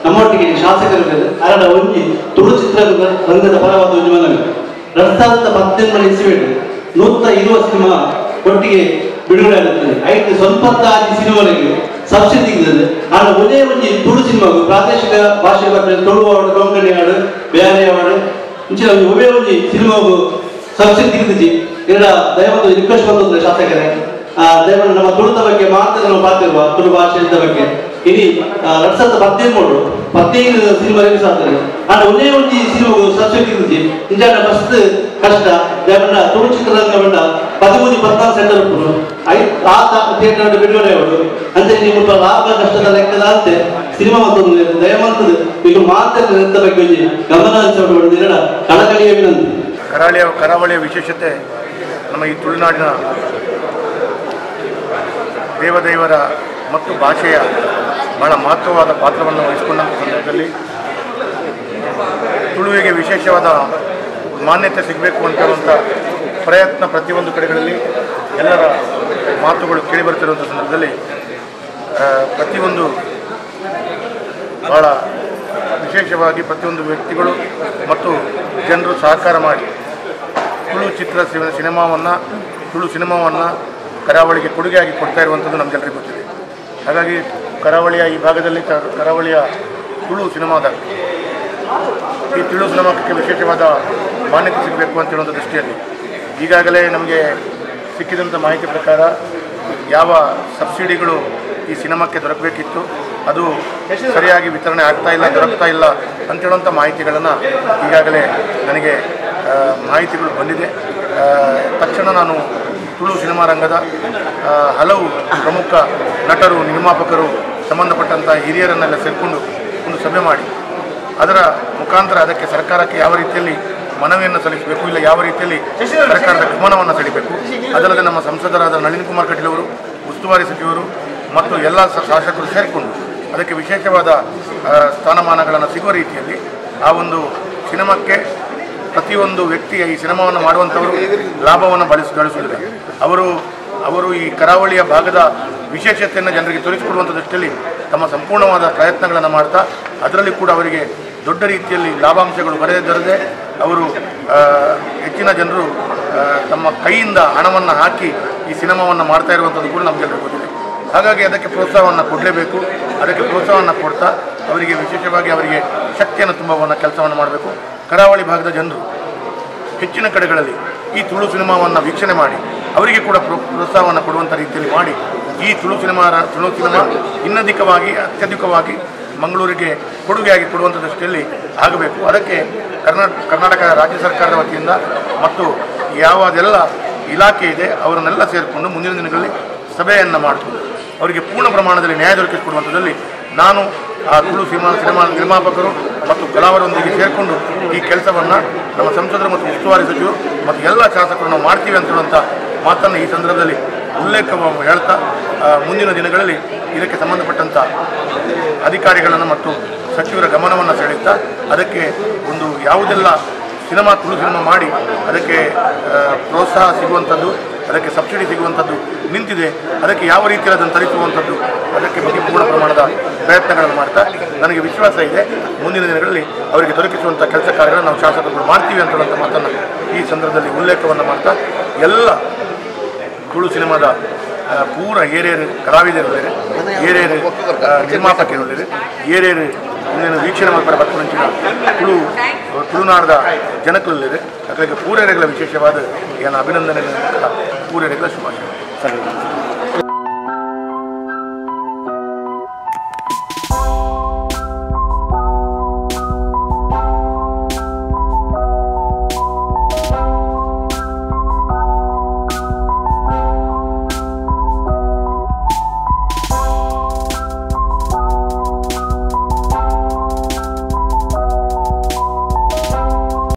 ನಮ್ಮೊಟ್ಟಿಗೆ ಶಾಸಕರಿದ್ದಾರೆ ಅರಡ ಒಂಜಿ ತುಳು ಚಿತ್ರರಂಗ ರಂಗದ ಪರವಾದ ಒಂಜಿ ಮನವಿ ಎರಡ್ ಸಾವಿರದ ಪತ್ತೆಂಟನೇ ಇಸ್ವಿಯಲ್ಲಿ ನೂತ ಇರುವ ಸಿನಿಮಾ ಒಟ್ಟಿಗೆ ಬಿಡುಗಡೆ ಆಗುತ್ತದೆ ಐದು ಸ್ವಲ್ಪತ್ತಾಗಿ ಸಿನಿಮಾಗಳಿಗೆ ಸಬ್ಸಿಡಿ ಸಿಗ್ತದೆ ಆಗ ಒಂದೇ ಒಂಜಿ ತುಳು ಸಿನಿಮಾಗೂ ಪ್ರಾದೇಶಿಕ ಭಾಷೆ ಬರ್ತಾರೆ ತುಳು ಹಾಡು ಕೊಂಕಣಿ ಹಾಡು ಬೇರೆ ಹಾಡು ಇಂಚಿನ ಒಂಜಿ ಒಬ್ಬೇ ಒಂಜಿ ಸಿನಿಮಾಗೂ ಸಬ್ಸಿಡಿ ಸಿಗ್ತದೆ ಎರಡ ದಯಮಾಡಿ ರಿಕ್ವೆಸ್ಟ್ ಬಂದದ್ದು ಶಾಸಕರೇ ಆ, ದಯಮಾಡಿ ನಮ್ಮ ತುಳುದ ಬಗ್ಗೆ ಮಾತ್ರ ನಾವು ಪಾತಿರುವ ತುಳು ಭಾಷೆದ ಬಗ್ಗೆ ಇനി ಎರಡ್ ಸಾವಿರದ ಪದಿಮೂರು ಪದಿನೈದು ಸಿನಿಮಾ ರಿಲೀಸ್ ಆಗ್ತದೆ ಆದ್ರೆ ಒಂದೇ ಒಂಜಿ ಸಿನಿಮಾಗೂ ಸಬ್ಸಿಡಿ ಸಿಗ್ತದೆ ಇಂಜಾನ ಫಸ್ಟ್ ಕಷ್ಟ ದಯಮಾಡಿ ತುಳು ಚಿತ್ರರಂಗ ಬಂಡ ಪದಿಮೂರು ಪದ್ನಾಲ್ಕು ಸೆಂಟರ್ ಉಪ್ಪು ಐ ಆ ಥಿಯೇಟರ್ ಬಿಡುಗಡೆ ಅವರು ಅಂದ್ರೆ ನೀವು ಲಾಭ ಕಷ್ಟದ ಲೆಕ್ಕದ ಅಂತೆ ಸಿನಿಮಾ ಮತ್ತೊಂದು ದಯಮಾಡ್ತದೆ ಈಗ ಮಾತ್ರ ಎಂತ ಬಗ್ಗೆ ಒಂಜಿ ಗಮನ ಹರಿಸೋದು ಎರಡ ಕಳಕಳಿಯ ವಿನಂತಿ ಕರಾವಳಿಯ ಕರಾವಳಿಯ ವಿಶೇಷತೆ ನಮ್ಮ ಈ ತುಳುನಾಡಿನ ದೇವದೇವರ ಮತ್ತು ಭಾಷೆಯ ಬಹಳ ಮಹತ್ವವಾದ ಪಾತ್ರವನ್ನು ವಹಿಸಿಕೊಂಡಂಥ ಸಂದರ್ಭದಲ್ಲಿ ತುಳುವಿಗೆ ವಿಶೇಷವಾದ ಮಾನ್ಯತೆ ಸಿಗಬೇಕು ಅಂತ ಹೇಳುವಂಥ ಪ್ರಯತ್ನ ಪ್ರತಿಯೊಂದು ಕಡೆಗಳಲ್ಲಿ ಎಲ್ಲರ ಮಾತುಗಳು ಕೇಳಿಬರ್ತಿರುವಂಥ ಸಂದರ್ಭದಲ್ಲಿ ಆ, ಪ್ರತಿಯೊಂದು ಬಹಳ ವಿಶೇಷವಾಗಿ ಪ್ರತಿಯೊಂದು ವ್ಯಕ್ತಿಗಳು ಮತ್ತು ಜನರು ಸಹಕಾರ ಮಾಡಿ ತುಳು ಚಿತ್ರ ಸಿ- ಸಿನಿಮಾವನ್ನು ತುಳು ಸಿನಿಮಾವನ್ನು ಕರಾವಳಿಗೆ ಕೊಡುಗೆಯಾಗಿ ಕೊಡ್ತಾ ಇರುವಂಥದ್ದು ನಮಗೆಲ್ಲರಿಗೂ ಗೊತ್ತಿದೆ ಹಾಗಾಗಿ ಕರಾವಳಿಯ ಈ ಭಾಗದಲ್ಲಿ ಕ- ಕರಾವಳಿಯ ತುಳು ಸಿನಿಮಾದ ಈ ತುಳು ಸಿನಿಮಾಕ್ಕೆ ವಿಶೇಷವಾದ ಮಾನ್ಯತೆ ಸಿಗಬೇಕು ಅಂತ ಹೇಳುವಂಥ ದೃಷ್ಟಿಯಲ್ಲಿ ಈಗಾಗಲೇ ನಮಗೆ ಸಿಕ್ಕಿದಂಥ ಮಾಹಿತಿ ಪ್ರಕಾರ ಯಾವ ಸಬ್ಸಿಡಿಗಳು ಈ ಸಿನಿಮಾಕ್ಕೆ ದೊರಕಬೇಕಿತ್ತು ಅದು ಸರಿಯಾಗಿ ವಿತರಣೆ ಆಗ್ತಾ ಇಲ್ಲ ದೊರಕ್ತಾ ಇಲ್ಲ ಅಂತ ಹೇಳುವಂಥ ಮಾಹಿತಿಗಳನ್ನು ಈಗಾಗಲೇ ನನಗೆ ಆ, ಮಾಹಿತಿಗಳು ಬಂದಿದೆ ಆ, ತಕ್ಷಣ ನಾನು ತುಳು ಸಿನಿಮಾ ರಂಗದ ಆ, ಹಲವು ಪ್ರಮುಖ ನಟರು ನಿರ್ಮಾಪಕರು ಸಂಬಂಧಪಟ್ಟಂಥ ಹಿರಿಯರನ್ನೆಲ್ಲ ಸೇರಿಕೊಂಡು ಒಂದು ಸಭೆ ಮಾಡಿ ಅದರ ಮುಖಾಂತರ ಅದಕ್ಕೆ ಸರ್ಕಾರಕ್ಕೆ ಯಾವ ರೀತಿಯಲ್ಲಿ ಮನವಿಯನ್ನು ಸಲ್ಲಿಸಬೇಕು ಇಲ್ಲ ಯಾವ ರೀತಿಯಲ್ಲಿ ಸರ್ಕಾರದ ಗಮನವನ್ನು ಸೆಳೆಯಬೇಕು ಅದಲ್ಲದೆ ನಮ್ಮ ಸಂಸದರಾದ ನಳಿನ್ ಕುಮಾರ್ ಕಟೀಲ್ ಅವರು ಉಸ್ತುವಾರಿ ಸಚಿವರು ಮತ್ತು ಎಲ್ಲ ಸ- ಶಾಸಕರು ಸೇರಿಕೊಂಡು ಅದಕ್ಕೆ ವಿಶೇಷವಾದ ಆ, ಸ್ಥಾನಮಾನಗಳನ್ನು ಸಿಗುವ ರೀತಿಯಲ್ಲಿ ಆ ಒಂದು ಸಿನಿಮಾಕ್ಕೆ ಪ್ರತಿಯೊಂದು ವ್ಯಕ್ತಿಯ ಈ ಸಿನಿಮಾವನ್ನು ಮಾಡುವಂಥವರು ಲಾಭವನ್ನು ಬಳಸಿ ಗಳಿಸುವುದಿಲ್ಲ ಅವರು ಅವರು ಈ ಕರಾವಳಿಯ ಭಾಗದ ವಿಶೇಷತೆಯನ್ನು ಜನರಿಗೆ ತೋರಿಸಿಕೊಡುವಂಥ ದೃಷ್ಟಿಯಲ್ಲಿ ತಮ್ಮ ಸಂಪೂರ್ಣವಾದ ಪ್ರಯತ್ನಗಳನ್ನು ಮಾಡ್ತಾ ಅದರಲ್ಲಿ ಕೂಡ ಅವರಿಗೆ ದೊಡ್ಡ ರೀತಿಯಲ್ಲಿ ಲಾಭಾಂಶಗಳು ಬರದೇ ದೊರದೆ ಅವರು ಆ, ಹೆಚ್ಚಿನ ಜನರು ಆ, ತಮ್ಮ ಕೈಯಿಂದ ಹಣವನ್ನು ಹಾಕಿ ಈ ಸಿನಿಮಾವನ್ನು ಮಾಡ್ತಾ ಇರುವಂಥದ್ದು ಕೂಡ ನಮಗೆಲ್ಲರಿಗೂ ಗೊತ್ತಿದೆ ಹಾಗಾಗಿ ಅದಕ್ಕೆ ಪ್ರೋತ್ಸಾಹವನ್ನು ಕೊಡಲೇಬೇಕು ಅದಕ್ಕೆ ಪ್ರೋತ್ಸಾಹವನ್ನು ಕೊಡ್ತಾ ಅವರಿಗೆ ವಿಶೇಷವಾಗಿ ಅವರಿಗೆ ಶಕ್ತಿಯನ್ನು ತುಂಬುವಂಥ ಕೆಲಸವನ್ನು ಮಾಡಬೇಕು ಕರಾವಳಿ ಭಾಗದ ಜನರು ಹೆಚ್ಚಿನ ಕಡೆಗಳಲ್ಲಿ ಈ ತುಳು ಸಿನಿಮಾವನ್ನು ವೀಕ್ಷಣೆ ಮಾಡಿ ಅವರಿಗೆ ಕೂಡ ಪ್ರೋ- ಪ್ರೋತ್ಸಾಹವನ್ನು ಕೊಡುವಂಥ ರೀತಿಯಲ್ಲಿ ಮಾಡಿ ಈ ತುಳು ಸಿನಿಮಾ ತುಳು ಸಿನಿಮಾ ಇನ್ನಧಿಕವಾಗಿ ಅತ್ಯಧಿಕವಾಗಿ ಮಂಗಳೂರಿಗೆ ಕೊಡುಗೆಯಾಗಿ ಕೊಡುವಂಥ ದೃಷ್ಟಿಯಲ್ಲಿ ಆಗಬೇಕು ಅದಕ್ಕೆ ಕರ್ನಾಟಕ ಕರ್ನಾಟಕ ರಾಜ್ಯ ಸರ್ಕಾರದ ವತಿಯಿಂದ ಮತ್ತು ಯಾವುದೆಲ್ಲ ಇಲಾಖೆ ಇದೆ ಅವರನ್ನೆಲ್ಲ ಸೇರಿಕೊಂಡು ಮುಂದಿನ ದಿನಗಳಲ್ಲಿ ಸಭೆಯನ್ನು ಮಾಡಿಕೊಂಡು ಅವರಿಗೆ ಪೂರ್ಣ ಪ್ರಮಾಣದಲ್ಲಿ ನ್ಯಾಯ ದೊರಕಿಸಿಕೊಡುವಂಥದ್ದಲ್ಲಿ ನಾನು ಆ ತುಳು ಸಿನಿಮಾ ಸಿನಿಮಾ ನಿರ್ಮಾಪಕರು ಮತ್ತು ಕಲಾವರೊಂದಿಗೆ ಸೇರಿಕೊಂಡು ಈ ಕೆಲಸವನ್ನು ನಮ್ಮ ಸಂಸದರು ಮತ್ತು ಉಸ್ತುವಾರಿ ಸಚಿವರು ಮತ್ತು ಎಲ್ಲ ಶಾಸಕರು ನಾವು ಮಾಡ್ತೀವಿ ಅಂತ ಹೇಳುವಂಥ ಮಾತನ್ನು ಈ ಸಂದರ್ಭದಲ್ಲಿ ಉಲ್ಲೇಖ ಹೇಳ್ತಾ ಆ, ಮುಂದಿನ ದಿನಗಳಲ್ಲಿ ಇದಕ್ಕೆ ಸಂಬಂಧಪಟ್ಟಂಥ ಅಧಿಕಾರಿಗಳನ್ನು ಮತ್ತು ಸಚಿವರ ಗಮನವನ್ನು ಸೆಳೆಯುತ್ತಾ ಅದಕ್ಕೆ ಒಂದು ಯಾವುದೆಲ್ಲ ಸಿನಿಮಾ ತುಳು ಸಿನಿಮಾ ಮಾಡಿ ಅದಕ್ಕೆ ಆ, ಪ್ರೋತ್ಸಾಹ ಸಿಗುವಂಥದ್ದು ಅದಕ್ಕೆ ಸಬ್ಸಿಡಿ ಸಿಗುವಂಥದ್ದು ನಿಂತಿದೆ ಅದಕ್ಕೆ ಯಾವ ರೀತಿಯಲ್ಲಿ ಅದನ್ನು ತರಿಸುವಂಥದ್ದು ಅದಕ್ಕೆ ಬಗ್ಗೆ ಪೂರ್ಣ ಪ್ರಮಾಣದ ಪ್ರಯತ್ನಗಳನ್ನು ಮಾಡ್ತಾ ನನಗೆ ವಿಶ್ವಾಸ ಇದೆ ಮುಂದಿನ ದಿನಗಳಲ್ಲಿ ಅವರಿಗೆ ದೊರಕಿಸುವಂಥ ಕೆಲಸ ಕಾರ್ಯಗಳನ್ನು ನಾವು ಶಾಸಕರು ಮಾಡ್ತೀವಿ ಅಂತ ಹೇಳುವಂಥ ಮಾತನ್ನು ಈ ಸಂದರ್ಭದಲ್ಲಿ ಉಲ್ಲೇಖವನ್ನು ಮಾಡ್ತಾ ಎಲ್ಲ ತುಳು ಸಿನಿಮಾದ ಆ, ಪೂರ ಏರೇರು ಕಲಾವಿದರಿದ್ದಾರೆ ಏರೇರು ಆ, ನಿರ್ಮಾಪಕರಿದ್ದಾರೆ ಏರೇರು ಇನ್ನೇನು ವೀಕ್ಷಣೆ ಮಾಡ್ತಾರೆ ಬರ್ಕೊಂಡಂಚಿನ ತುಳು ತುಳುನಾಡದ ಜನಕಲಿದೆ ಹಾಗಾಗಿ ಪೂರೇರೆಗಳ ವಿಶೇಷವಾದ ಏನು ಅಭಿನಂದನೆ ಪೂರೇರೆಗಳ ಶುಭಾಶಯ